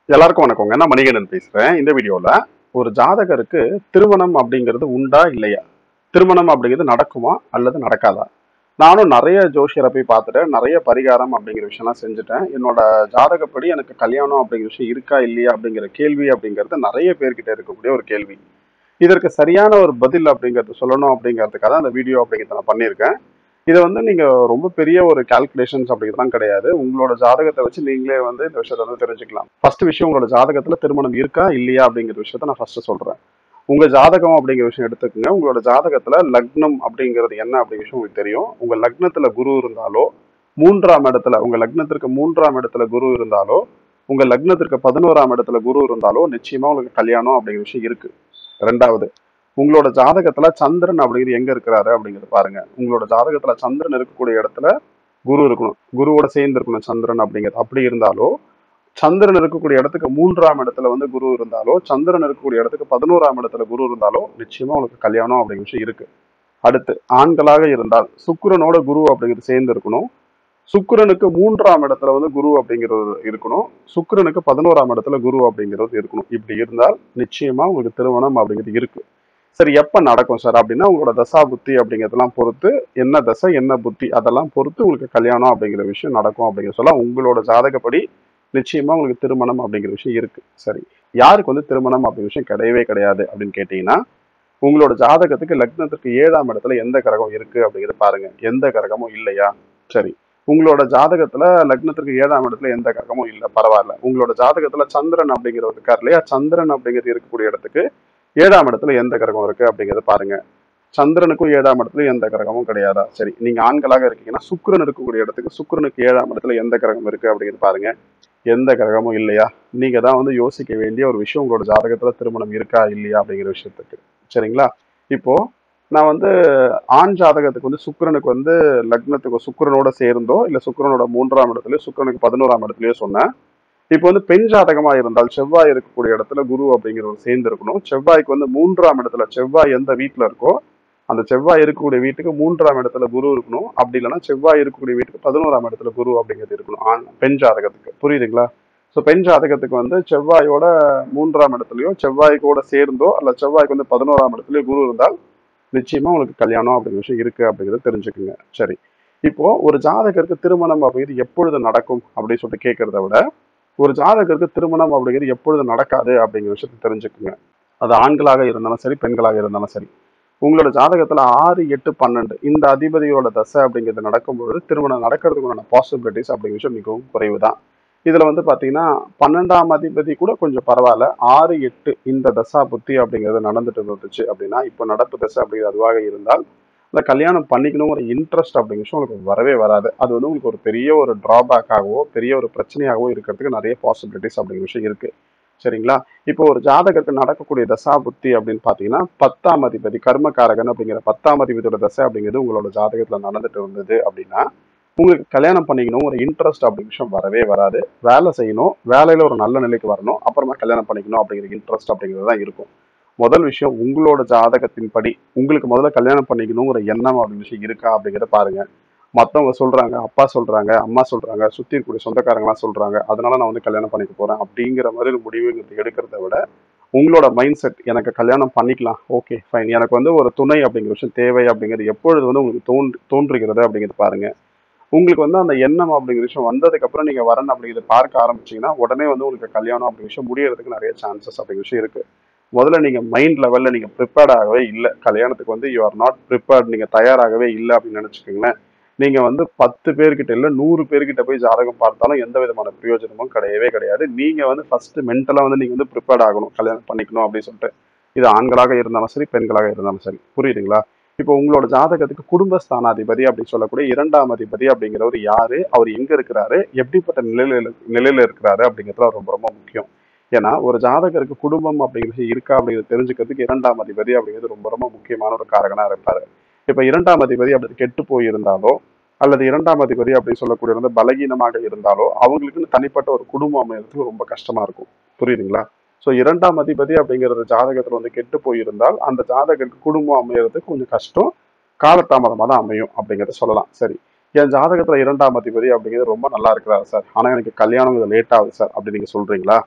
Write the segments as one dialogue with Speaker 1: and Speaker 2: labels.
Speaker 1: எல்லாருக்கும் வணக்கங்க நான் மணிகண்டன் பேசுறேன் இந்த வீடியோல ஒரு ஜாதகருக்கு திருமணம் அப்படிங்கிறது உண்டா இல்லையா திருமணம் அப்படிங்கிறது நடக்குமா அல்லது நடக்காதா நானும் நிறைய ஜோஷியரை போய் பார்த்துட்டேன் நிறைய பரிகாரம் அப்படிங்கிற விஷயம்லாம் செஞ்சுட்டேன் என்னோட ஜாதகப்படி எனக்கு கல்யாணம் அப்படிங்கிற விஷயம் இருக்கா இல்லையா அப்படிங்கிற கேள்வி அப்படிங்கிறது நிறைய பேர்கிட்ட இருக்கக்கூடிய ஒரு கேள்வி இதற்கு சரியான ஒரு பதில் அப்படிங்கிறது சொல்லணும் அப்படிங்கிறதுக்காக தான் அந்த வீடியோ அப்படிங்கிறத நான் பண்ணியிருக்கேன் இதை வந்து நீங்க ரொம்ப பெரிய ஒரு கால்குலேஷன்ஸ் அப்படிங்கிறதுலாம் கிடையாது உங்களோட ஜாதகத்தை வச்சு நீங்களே வந்து இந்த விஷயத்தை வந்து தெரிஞ்சுக்கலாம் ஃபர்ஸ்ட் விஷயம் உங்களோட ஜாதகத்துல திருமணம் இருக்கா இல்லையா அப்படிங்கிற விஷயத்த நான் ஃபர்ஸ்ட் சொல்றேன் உங்க ஜாதகம் அப்படிங்கிற விஷயம் எடுத்துக்கோங்க உங்களோட ஜாதகத்துல லக்னம் அப்படிங்கிறது என்ன அப்படிங்கிற விஷயம் உங்களுக்கு தெரியும் உங்க லக்னத்துல குரு இருந்தாலோ மூன்றாம் இடத்துல உங்க லக்னத்திற்கு மூன்றாம் இடத்துல குரு இருந்தாலோ உங்க லக்னத்திற்கு பதினோராம் இடத்துல குரு இருந்தாலோ நிச்சயமா உங்களுக்கு கல்யாணம் அப்படிங்கிற விஷயம் இருக்கு ரெண்டாவது உங்களோட ஜாதகத்துல சந்திரன் அப்படிங்கிறது எங்க இருக்கிறாரு அப்படிங்கிறது பாருங்க உங்களோட ஜாதகத்துல சந்திரன் இருக்கக்கூடிய இடத்துல குரு இருக்கணும் குருவோட சேர்ந்து இருக்கணும் சந்திரன் அப்படிங்கிறது அப்படி இருந்தாலோ சந்திரன் இருக்கக்கூடிய இடத்துக்கு மூன்றாம் இடத்துல வந்து குரு இருந்தாலோ சந்திரன் இருக்கக்கூடிய இடத்துக்கு பதினோராம் இடத்துல குரு இருந்தாலோ நிச்சயமா உங்களுக்கு கல்யாணம் அப்படிங்கிற விஷயம் இருக்கு அடுத்து ஆண்களாக இருந்தால் சுக்கிரனோட குரு அப்படிங்கிறது சேர்ந்து இருக்கணும் சுக்கிரனுக்கு மூன்றாம் இடத்துல வந்து குரு அப்படிங்கிறது இருக்கணும் சுக்கிரனுக்கு பதினோராம் இடத்துல குரு அப்படிங்கிறது இருக்கணும் இப்படி இருந்தால் நிச்சயமா உங்களுக்கு திருமணம் அப்படிங்கிறது இருக்கு சரி எப்ப நடக்கும் சார் அப்படின்னா உங்களோட தசா புத்தி அப்படிங்கிறதெல்லாம் பொறுத்து என்ன தசை என்ன புத்தி அதெல்லாம் பொறுத்து உங்களுக்கு கல்யாணம் அப்படிங்கிற விஷயம் நடக்கும் அப்படிங்கிற சொல்ல உங்களோட ஜாதகப்படி நிச்சயமா உங்களுக்கு திருமணம் அப்படிங்கிற விஷயம் இருக்கு சரி யாருக்கு வந்து திருமணம் அப்படிங்கிற விஷயம் கிடையவே கிடையாது அப்படின்னு கேட்டீங்கன்னா உங்களோட ஜாதகத்துக்கு லக்னத்துக்கு ஏழாம் இடத்துல எந்த கிரகம் இருக்கு அப்படிங்கிறத பாருங்க எந்த கிரகமும் இல்லையா சரி உங்களோட ஜாதகத்துல லக்னத்திற்கு ஏழாம் இடத்துல எந்த கிரகமும் இல்லை பரவாயில்ல உங்களோட ஜாதகத்துல சந்திரன் அப்படிங்கிறவர் இருக்கார் இல்லையா சந்திரன் அப்படிங்கிறது இருக்கக்கூடிய இடத்துக்கு ஏழாம் இடத்துல எந்த கிரகம் இருக்கு அப்படிங்கிறத பாருங்க சந்திரனுக்கும் ஏழாம் இடத்துல எந்த கிரகமும் கிடையாதா சரி நீங்க ஆண்களாக இருக்கீங்கன்னா சுக்கிரன் இருக்கக்கூடிய இடத்துக்கு சுக்கிரனுக்கு ஏழாம் இடத்துல எந்த கிரகம் இருக்கு அப்படிங்கிறது பாருங்க எந்த கிரகமும் இல்லையா நீங்க தான் வந்து யோசிக்க வேண்டிய ஒரு விஷயம் உங்களோட ஜாதகத்துல திருமணம் இருக்கா இல்லையா அப்படிங்கிற விஷயத்துக்கு சரிங்களா இப்போ நான் வந்து ஆண் ஜாதகத்துக்கு வந்து சுக்கிரனுக்கு வந்து லக்னத்துக்கு சுக்கிரனோட சேர்ந்தோ இல்ல சுக்கிரனோட மூன்றாம் இடத்துலயோ சுக்கிரனுக்கு பதினோராம் இடத்துலயோ சொன்னேன் இப்போ வந்து பெண் ஜாதகமா இருந்தால் செவ்வாய் இருக்கக்கூடிய இடத்துல குரு அப்படிங்கிறவர் சேர்ந்து இருக்கணும் செவ்வாய்க்கு வந்து மூன்றாம் இடத்துல செவ்வாய் எந்த வீட்டுல இருக்கோ அந்த செவ்வாய் இருக்கக்கூடிய வீட்டுக்கு மூன்றாம் இடத்துல குரு இருக்கணும் அப்படி இல்லைன்னா செவ்வாய் இருக்கக்கூடிய வீட்டுக்கு பதினோராம் இடத்துல குரு அப்படிங்கிறது இருக்கணும் ஆண் பெண் ஜாதகத்துக்கு புரியுதுங்களா ஸோ பெண் ஜாதகத்துக்கு வந்து செவ்வாயோட மூன்றாம் இடத்துலயோ செவ்வாய் கூட சேர்ந்தோ அல்ல செவ்வாய்க்கு வந்து பதினோராம் இடத்துலயோ குரு இருந்தால் நிச்சயமா உங்களுக்கு கல்யாணம் அப்படிங்கிற விஷயம் இருக்கு அப்படிங்கிறத தெரிஞ்சுக்குங்க சரி இப்போ ஒரு ஜாதகருக்கு திருமணம் அப்படிங்கிறது எப்பொழுது நடக்கும் அப்படின்னு சொல்லிட்டு கேட்கறத விட ஒரு ஜாதகருக்கு திருமணம் அப்படிங்கிறது எப்பொழுது நடக்காது அப்படிங்கிற விஷயத்தை தெரிஞ்சுக்குங்க அது ஆண்களாக இருந்தாலும் சரி பெண்களாக இருந்தாலும் சரி உங்களோட ஜாதகத்துல ஆறு எட்டு பன்னெண்டு இந்த அதிபதியோட தசை அப்படிங்கிறது நடக்கும்பொழுது திருமணம் நடக்கிறதுக்குண்டான பாசிபிலிட்டிஸ் அப்படிங்கிற விஷயம் மிகவும் குறைவு தான் இதுல வந்து பாத்தீங்கன்னா பன்னெண்டாம் அதிபதி கூட கொஞ்சம் பரவாயில்ல ஆறு எட்டு இந்த தசா புத்தி அப்படிங்கிறது நடந்துட்டு இருந்துச்சு அப்படின்னா இப்போ நடப்பு தசை அப்படிங்கிறது அதுவாக இருந்தால் அந்த கல்யாணம் பண்ணிக்கணுங்கிற இன்ட்ரெஸ்ட் அப்படிங்கிற விஷயம் உங்களுக்கு வரவே வராது அது வந்து உங்களுக்கு ஒரு பெரிய ஒரு டிராபேக்காகவோ பெரிய ஒரு பிரச்சனையாகவோ இருக்கிறதுக்கு நிறைய பாசிபிலிட்டிஸ் அப்படிங்கிற விஷயம் இருக்கு சரிங்களா இப்போ ஒரு ஜாதகருக்கு நடக்கக்கூடிய தசா புத்தி அப்படின்னு பார்த்தீங்கன்னா பத்தாம் அதிபதி கர்மகாரகன் அப்படிங்கிற பத்தாம் அதிபதியோட தசை அப்படிங்கிறது உங்களோட ஜாதகத்துல நடந்துட்டு இருந்தது அப்படின்னா உங்களுக்கு கல்யாணம் பண்ணிக்கணும் ஒரு இன்ட்ரெஸ்ட் அப்படிங்கிற விஷயம் வரவே வராது வேலை செய்யணும் வேலையில ஒரு நல்ல நிலைக்கு வரணும் அப்புறமா கல்யாணம் பண்ணிக்கணும் அப்படிங்கிற இன்ட்ரெஸ்ட் அப்படிங்கிறது தான் இருக்கும் முதல் விஷயம் உங்களோட ஜாதகத்தின் படி உங்களுக்கு முதல்ல கல்யாணம் பண்ணிக்கணுங்கிற எண்ணம் அப்படிங்கிற விஷயம் இருக்கா அப்படிங்கிறத பாருங்க மற்றவங்க சொல்றாங்க அப்பா சொல்றாங்க அம்மா சொல்றாங்க சுத்தி இருக்கக்கூடிய சொந்தக்காரங்களாம் சொல்றாங்க அதனால நான் வந்து கல்யாணம் பண்ணிக்க போறேன் அப்படிங்கிற மாதிரி ஒரு முடிவுங்கிறது எடுக்கிறத விட உங்களோட மைண்ட் செட் எனக்கு கல்யாணம் பண்ணிக்கலாம் ஓகே ஃபைன் எனக்கு வந்து ஒரு துணை அப்படிங்கிற விஷயம் தேவை அப்படிங்கிறது எப்பொழுது வந்து உங்களுக்கு தோன்று தோன்றுகிறது அப்படிங்கிறது பாருங்க உங்களுக்கு வந்து அந்த எண்ணம் அப்படிங்கிற விஷயம் வந்ததுக்கு அப்புறம் நீங்க வரணும் அப்படிங்கிறத பார்க்க ஆரம்பிச்சீங்கன்னா உடனே வந்து உங்களுக்கு கல்யாணம் அப்படிங்கிற விஷயம் முடியறதுக்கு நிறைய சான்சஸ் அப்படிங்கிற விஷயம் இருக்கு முதல்ல நீங்க மைண்ட் லெவல்ல நீங்க ப்ரிப்பேர்டாகவே இல்லை கல்யாணத்துக்கு வந்து யூ ஆர் நாட் ப்ரிப்பேர்ட் நீங்க தயாராகவே இல்லை அப்படின்னு நினைச்சுக்கோங்களேன் நீங்க வந்து பத்து பேர்கிட்ட இல்ல நூறு பேர்கிட்ட போய் ஜாதகம் பார்த்தாலும் எந்த விதமான பிரயோஜனமும் கிடையவே கிடையாது நீங்க வந்து ஃபர்ஸ்ட் மென்டலா வந்து நீங்க வந்து ப்ரிப்பேர்ட் ஆகணும் கல்யாணம் பண்ணிக்கணும் அப்படின்னு சொல்லிட்டு இது ஆண்களாக இருந்தாலும் சரி பெண்களாக இருந்தாலும் சரி புரியுதுங்களா இப்போ உங்களோட ஜாதகத்துக்கு குடும்பஸ்தானாதிபதி அப்படின்னு சொல்லக்கூடிய இரண்டாம் அதிபதி அப்படிங்கிறவர் யாரு அவர் எங்க இருக்கிறாரு எப்படிப்பட்ட நிலையில நிலையில இருக்கிறாரு அப்படிங்கிறது ரொம்ப ரொம்ப முக்கியம் ஏன்னா ஒரு ஜாதகருக்கு குடும்பம் அப்படிங்கிறது இருக்கா அப்படிங்கிறது தெரிஞ்சுக்கிறதுக்கு இரண்டாம் அதிபதி அப்படிங்கிறது ரொம்ப ரொம்ப முக்கியமான ஒரு காரகனா இருப்பாரு இப்ப இரண்டாம் அதிபதி அப்படி கெட்டு போயிருந்தாலோ அல்லது இரண்டாம் அதிபதி அப்படின்னு சொல்லக்கூடிய வந்து பலகீனமாக இருந்தாலோ அவங்களுக்குன்னு தனிப்பட்ட ஒரு குடும்பம் அமைகிறதுக்கு ரொம்ப கஷ்டமா இருக்கும் புரியுதுங்களா ஸோ இரண்டாம் அதிபதி அப்படிங்கிறது ஜாதகத்துல வந்து கெட்டு போயிருந்தால் அந்த ஜாதகருக்கு குடும்பம் அமையறதுக்கு கொஞ்சம் கஷ்டம் காலதாமதமாக தான் அமையும் அப்படிங்கிறத சொல்லலாம் சரி என் ஜாதகத்துல இரண்டாம் அதிபதி அப்படிங்கிறது ரொம்ப நல்லா இருக்கிறாரு சார் ஆனா எனக்கு கல்யாணம் இது லேட் ஆகுது சார் அப்படி நீங்க சொல்றீங்களா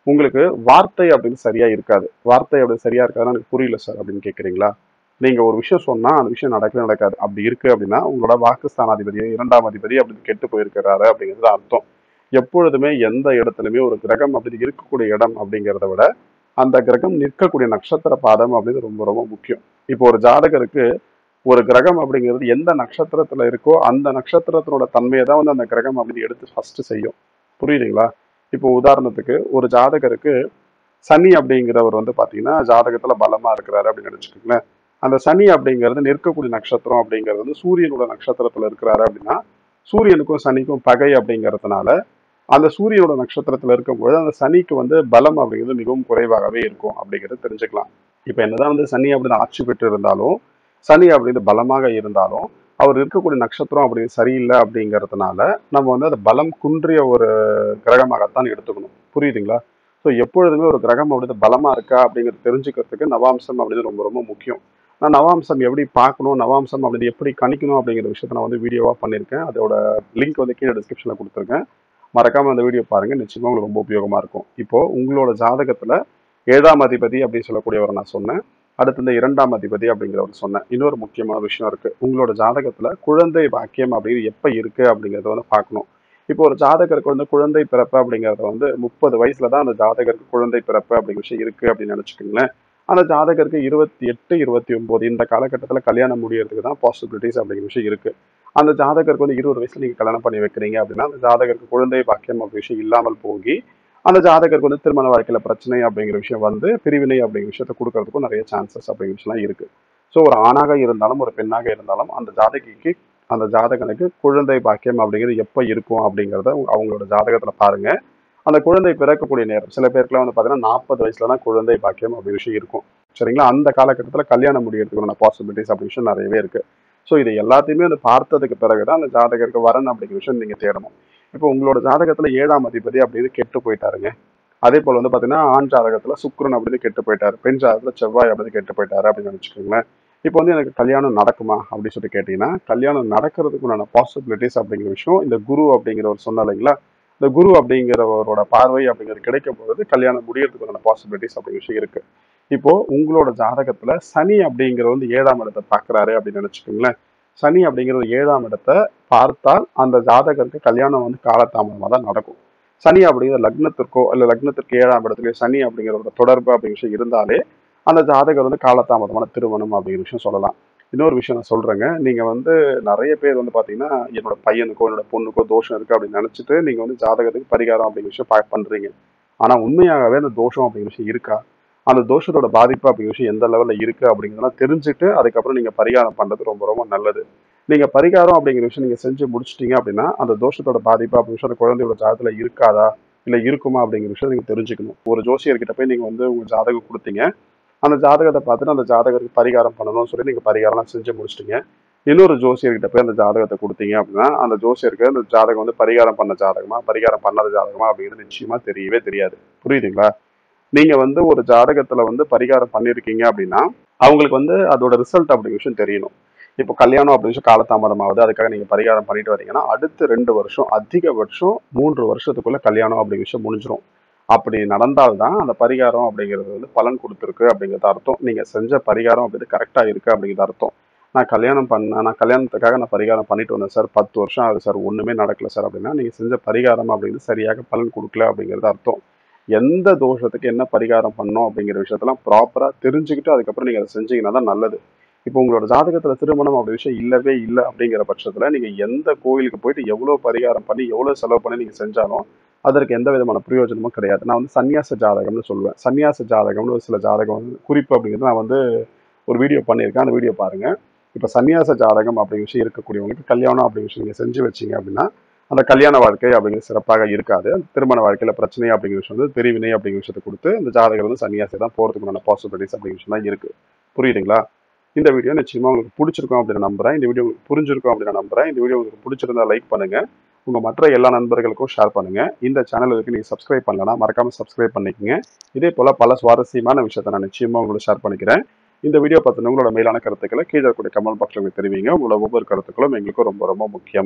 Speaker 1: உங்களுக்கு வார்த்தை அப்படின்னு சரியா இருக்காது வார்த்தை அப்படி சரியா இருக்காதுன்னா எனக்கு புரியல சார் அப்படின்னு கேட்குறீங்களா நீங்க ஒரு விஷயம் சொன்னா அந்த விஷயம் நடக்கவே நடக்காது அப்படி இருக்கு அப்படின்னா உங்களோட வாக்குஸ்தானாதிபதி இரண்டாம் அதிபதி அப்படின்னு கெட்டு போயிருக்கிறாரு அப்படிங்கிறது அர்த்தம் எப்பொழுதுமே எந்த இடத்துலையுமே ஒரு கிரகம் அப்படி இருக்கக்கூடிய இடம் அப்படிங்கிறத விட அந்த கிரகம் நிற்கக்கூடிய நட்சத்திர பாதம் அப்படிங்கிறது ரொம்ப ரொம்ப முக்கியம் இப்போ ஒரு ஜாதகருக்கு ஒரு கிரகம் அப்படிங்கிறது எந்த நட்சத்திரத்துல இருக்கோ அந்த நட்சத்திரத்தினோட தன்மையை தான் வந்து அந்த கிரகம் அப்படி எடுத்து ஃபர்ஸ்ட் செய்யும் புரியுதுங்களா இப்போ உதாரணத்துக்கு ஒரு ஜாதகருக்கு சனி அப்படிங்கிறவர் வந்து பாத்தீங்கன்னா ஜாதகத்துல பலமா இருக்கிறாரு அப்படின்னு நினைச்சுக்கோங்களேன் அந்த சனி அப்படிங்கிறது நிற்கக்கூடிய நட்சத்திரம் அப்படிங்கிறது வந்து சூரியனோட நட்சத்திரத்துல இருக்கிறாரு அப்படின்னா சூரியனுக்கும் சனிக்கும் பகை அப்படிங்கிறதுனால அந்த சூரியனோட நட்சத்திரத்துல இருக்கும்போது அந்த சனிக்கு வந்து பலம் அப்படிங்கிறது மிகவும் குறைவாகவே இருக்கும் அப்படிங்கிறத தெரிஞ்சுக்கலாம் இப்போ என்னதான் வந்து சனி அப்படின்னு ஆட்சி பெற்று இருந்தாலும் சனி அப்படிங்கிறது பலமாக இருந்தாலும் அவர் இருக்கக்கூடிய நட்சத்திரம் அப்படி சரியில்லை அப்படிங்கிறதுனால நம்ம வந்து அது பலம் குன்றிய ஒரு கிரகமாகத்தான் எடுத்துக்கணும் புரியுதுங்களா ஸோ எப்பொழுதுமே ஒரு கிரகம் அப்படிது பலமா இருக்கா அப்படிங்கிறது தெரிஞ்சுக்கிறதுக்கு நவாம்சம் அப்படிங்கிறது ரொம்ப ரொம்ப முக்கியம் நான் நவாம்சம் எப்படி பார்க்கணும் நவாம்சம் அப்படின்னு எப்படி கணிக்கணும் அப்படிங்கிற விஷயத்த நான் வந்து வீடியோவாக பண்ணியிருக்கேன் அதோட லிங்க் வந்து கீழே டிஸ்கிரிப்ஷனில் கொடுத்துருக்கேன் மறக்காம அந்த வீடியோ பாருங்க நிச்சயமா உங்களுக்கு ரொம்ப உபயோகமா இருக்கும் இப்போ உங்களோட ஜாதகத்துல ஏழாம் அதிபதி அப்படின்னு சொல்லக்கூடியவரை நான் சொன்னேன் அடுத்து இந்த இரண்டாம் அதிபதி அப்படிங்கிறவர் சொன்னேன் இன்னொரு முக்கியமான விஷயம் இருக்கு உங்களோட ஜாதகத்துல குழந்தை பாக்கியம் அப்படிங்கிறது எப்ப இருக்கு அப்படிங்கிறத வந்து பார்க்கணும் இப்போ ஒரு ஜாதகருக்கு வந்து குழந்தை பிறப்பு அப்படிங்கிறத வந்து முப்பது வயசுல தான் அந்த ஜாதகருக்கு குழந்தை பிறப்பு அப்படிங்கிற விஷயம் இருக்கு அப்படின்னு நினைச்சுக்கோங்களேன் அந்த ஜாதகருக்கு இருபத்தி எட்டு இருபத்தி ஒன்பது இந்த காலகட்டத்துல கல்யாணம் முடியறதுக்கு தான் பாசிபிலிட்டிஸ் அப்படிங்கிற விஷயம் இருக்கு அந்த ஜாதகருக்கு வந்து இருபது வயசுல நீங்க கல்யாணம் பண்ணி வைக்கிறீங்க அப்படின்னா அந்த ஜாதகருக்கு குழந்தை பாக்கியம் அப்படி விஷயம் இல்லாமல் போகி அந்த ஜாதகருக்கு வந்து திருமண வாழ்க்கையில பிரச்சனை அப்படிங்கிற விஷயம் வந்து பிரிவினை அப்படிங்கிற விஷயத்த கொடுக்கறதுக்கும் நிறைய சான்சஸ் அப்படிங்கிற விஷயம்லாம் இருக்கு ஸோ ஒரு ஆணாக இருந்தாலும் ஒரு பெண்ணாக இருந்தாலும் அந்த ஜாதகிக்கு அந்த ஜாதகனுக்கு குழந்தை பாக்கியம் அப்படிங்கிறது எப்போ இருக்கும் அப்படிங்கிறத அவங்களோட ஜாதகத்துல பாருங்க அந்த குழந்தை பிறக்கக்கூடிய நேரம் சில பேருக்குலாம் வந்து பார்த்தீங்கன்னா நாற்பது வயசுல தான் குழந்தை பாக்கியம் அப்படி விஷயம் இருக்கும் சரிங்களா அந்த காலகட்டத்தில் கல்யாணம் முடியறதுக்கான பாசிபிலிட்டிஸ் அப்படி விஷயம் நிறையவே இருக்கு ஸோ இது எல்லாத்தையுமே வந்து பார்த்ததுக்கு பிறகுதான் அந்த ஜாதகருக்கு வரன் அப்படிங்கிற விஷயம் நீங்க தேடணும் இப்போ உங்களோட ஜாதகத்துல ஏழாம் அதிபதி அப்படின்னு கெட்டு போயிட்டாருங்க அதே போல வந்து பாத்தீங்கன்னா ஆண் ஜாதகத்துல சுக்கிரன் அப்படின்னு கெட்டு போயிட்டாரு பெண் ஜாதகத்துல செவ்வாய் அப்படின்னு கெட்டு போயிட்டாரு அப்படின்னு நினைச்சுக்கோங்களேன் இப்போ வந்து எனக்கு கல்யாணம் நடக்குமா அப்படின்னு சொல்லி கேட்டீங்கன்னா கல்யாணம் நடக்கிறதுக்குண்டான பாசிபிலிட்டிஸ் அப்படிங்கிற விஷயம் இந்த குரு அப்படிங்கிறவர் சொன்ன இல்லைங்களா இந்த குரு அப்படிங்கிறவரோட பார்வை அப்படிங்கிறது கிடைக்கும் பொழுது கல்யாணம் முடியறதுக்குண்டான பாசிபிலிட்டிஸ் அப்படிங்கிற விஷயம் இருக்கு இப்போ உங்களோட ஜாதகத்துல சனி அப்படிங்கிற வந்து ஏழாம் இடத்தை பார்க்கறாரு அப்படின்னு நினைச்சுக்கோங்களேன் சனி அப்படிங்கிற ஒரு ஏழாம் இடத்தை பார்த்தால் அந்த ஜாதகருக்கு கல்யாணம் வந்து காலதாமதமாக தான் நடக்கும் சனி அப்படிங்கிற லக்னத்திற்கோ இல்லை லக்னத்திற்கு ஏழாம் இடத்துலயோ சனி அப்படிங்கிற ஒரு தொடர்பு அப்படிங்கிற விஷயம் இருந்தாலே அந்த ஜாதகர் வந்து காலதாமதமான திருமணம் அப்படிங்கிற விஷயம் சொல்லலாம் இன்னொரு விஷயம் நான் சொல்றேங்க நீங்க வந்து நிறைய பேர் வந்து பாத்தீங்கன்னா என்னோட பையனுக்கோ என்னோட பொண்ணுக்கோ தோஷம் இருக்கு அப்படின்னு நினைச்சிட்டு நீங்க வந்து ஜாதகத்துக்கு பரிகாரம் அப்படிங்கிற விஷயம் பா- பண்றீங்க ஆனா உண்மையாகவே அந்த தோஷம் அப்படிங்கிற விஷயம் இருக்கா அந்த தோஷத்தோட பாதிப்பு அப்படிங்கிற விஷயம் எந்த லெவல்ல இருக்கு அப்படிங்கிறதெல்லாம் தெரிஞ்சுட்டு அதுக்கப்புறம் நீங்க பரிகாரம் பண்றது ரொம்ப ரொம்ப நல்லது நீங்க பரிகாரம் அப்படிங்கிற விஷயம் நீங்க செஞ்சு முடிச்சிட்டீங்க அப்படின்னா அந்த தோஷத்தோட பாதிப்பு அப்படிங்கிற விஷயம் அந்த குழந்தையோட ஜாதகத்துல இருக்காதா இல்ல இருக்குமா அப்படிங்கிற விஷயம் நீங்க தெரிஞ்சுக்கணும் ஒரு ஜோசியர்கிட்ட போய் நீங்க வந்து உங்க ஜாதகம் கொடுத்தீங்க அந்த ஜாதகத்தை பார்த்துட்டு அந்த ஜாதகருக்கு பரிகாரம் பண்ணணும்னு சொல்லி நீங்க பரிகாரம்லாம் செஞ்சு முடிச்சிட்டீங்க இன்னொரு ஜோசியர்கிட்ட போய் அந்த ஜாதகத்தை கொடுத்தீங்க அப்படின்னா அந்த ஜோசியருக்கு அந்த ஜாதகம் வந்து பரிகாரம் பண்ண ஜாதகமா பரிகாரம் பண்ணாத ஜாதகமா அப்படிங்கிறது நிச்சயமா தெரியவே தெரியாது புரியுதுங்களா நீங்க வந்து ஒரு ஜாதகத்துல வந்து பரிகாரம் பண்ணிருக்கீங்க அப்படின்னா அவங்களுக்கு வந்து அதோட ரிசல்ட் அப்படிங்கிற விஷயம் தெரியணும் இப்போ கல்யாணம் அப்படின்னு விஷயம் காலதாமதம் ஆகுது அதுக்காக நீங்க பரிகாரம் பண்ணிட்டு வரீங்கன்னா அடுத்து ரெண்டு வருஷம் அதிகபட்சம் மூன்று வருஷத்துக்குள்ள கல்யாணம் அப்படிங்கிற விஷயம் முடிஞ்சிரும் அப்படி நடந்தால்தான் அந்த பரிகாரம் அப்படிங்கிறது வந்து பலன் கொடுத்துருக்கு அப்படிங்கிறது அர்த்தம் நீங்க செஞ்ச பரிகாரம் அப்படிங்கிறது கரெக்டா இருக்கு அப்படிங்கிறது அர்த்தம் நான் கல்யாணம் பண்ண நான் கல்யாணத்துக்காக நான் பரிகாரம் பண்ணிட்டு வந்தேன் சார் பத்து வருஷம் ஆகுது சார் ஒண்ணுமே நடக்கல சார் அப்படின்னா நீங்க செஞ்ச பரிகாரம் அப்படிங்கிறது சரியாக பலன் கொடுக்கல அப்படிங்கிறது அர்த்தம் எந்த தோஷத்துக்கு என்ன பரிகாரம் பண்ணோம் அப்படிங்கிற விஷயத்தெல்லாம் ப்ராப்பரா தெரிஞ்சுக்கிட்டு அதுக்கப்புறம் நீங்க அதை செஞ்சீங்கன்னா தான் நல்லது இப்போ உங்களோட ஜாதகத்துல திருமணம் அப்படி விஷயம் இல்லவே இல்லை அப்படிங்கிற பட்சத்துல நீங்க எந்த கோயிலுக்கு போயிட்டு எவ்வளவு பரிகாரம் பண்ணி எவ்வளவு செலவு பண்ணி நீங்க செஞ்சாலும் அதற்கு எந்த விதமான பிரயோஜனமும் கிடையாது நான் வந்து சன்னியாச ஜாதகம்னு சொல்லுவேன் சன்னியாச ஜாதகம்னு ஒரு சில ஜாதகம் வந்து குறிப்பு அப்படிங்கிறது நான் வந்து ஒரு வீடியோ பண்ணியிருக்கேன் அந்த வீடியோ பாருங்க இப்போ சன்னியாச ஜாதகம் அப்படிங்கிற விஷயம் இருக்கக்கூடியவங்களுக்கு கல்யாணம் அப்படிங்கிற விஷயம் நீங்க செஞ்சு வச்சீங்க அப்படின்னா அந்த கல்யாண வாழ்க்கை அப்படிங்கிறது சிறப்பாக இருக்காது திருமண வாழ்க்கையில பிரச்சனை அப்படிங்கிற விஷயம் வந்து பிரிவினை அப்படிங்கிற விஷயத்தை கொடுத்து இந்த ஜாதகம் வந்து சன்னியாசி தான் போறதுக்குண்டான பாசிபிலிட்டிஸ் அப்படிங்கிற விஷயம் தான் இருக்கு புரியுதுங்களா இந்த வீடியோ நிச்சயமா உங்களுக்கு பிடிச்சிருக்கும் அப்படின்னு நம்புறேன் இந்த வீடியோ உங்களுக்கு புரிஞ்சிருக்கும் அப்படின்னு நம்புறேன் இந்த வீடியோ உங்களுக்கு பிடிச்சிருந்தா லைக் பண்ணுங்க உங்க மற்ற எல்லா நண்பர்களுக்கும் ஷேர் பண்ணுங்க இந்த சேனலுக்கு நீங்க சப்ஸ்கிரைப் பண்ணலனா மறக்காம சப்ஸ்கிரைப் பண்ணிக்கங்க இதே போல பல சுவாரஸ்யமான விஷயத்தை நான் நிச்சயமா உங்களுக்கு ஷேர் பண்ணிக்கிறேன் இந்த வீடியோ பத்தின உங்களோட மேலான கருத்துக்களை கீழே இருக்கக்கூடிய கமெண்ட் பாக்ஸ்ல உங்களுக்கு தெரிவிங்க உங்களோட ஒவ்வொரு கருத்துக்களும் எங்களுக்கு ரொம்ப ரொம்ப முக்கியம்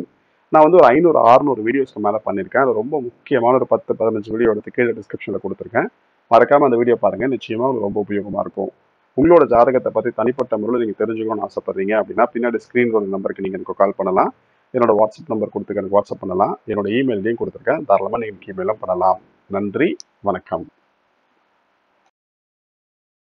Speaker 1: நான் வந்து ஒரு ஐநூறு அறுநூறு வீடியோஸ்க்கு மேலே பண்ணியிருக்கேன் அது ரொம்ப முக்கியமான ஒரு பத்து பதினஞ்சு வீடியோ எடுத்து கீழே டிஸ்கிரிப்ஷனில் கொடுத்துருக்கேன் மறக்காம அந்த வீடியோ பாருங்க நிச்சயமா உங்களுக்கு ரொம்ப உபயோகமா இருக்கும் உங்களோட ஜாதகத்தை பத்தி தனிப்பட்ட முறையில் நீங்க தெரிஞ்சுக்கணும்னு ஆசைப்படுறீங்க அப்படின்னா பின்னாடி ஸ்கிரீன் ஒரு நம்பருக்கு நீங்க எனக்கு கால் பண்ணலாம் என்னோட வாட்ஸ்அப் நம்பர் கொடுத்துக்க எனக்கு வாட்ஸ்அப் பண்ணலாம் என்னோட இமெயிலையும் கொடுத்துருக்கேன் தாராளமாக நீங்கள் இமெயிலும் பண்ணலாம் நன்றி வணக்கம்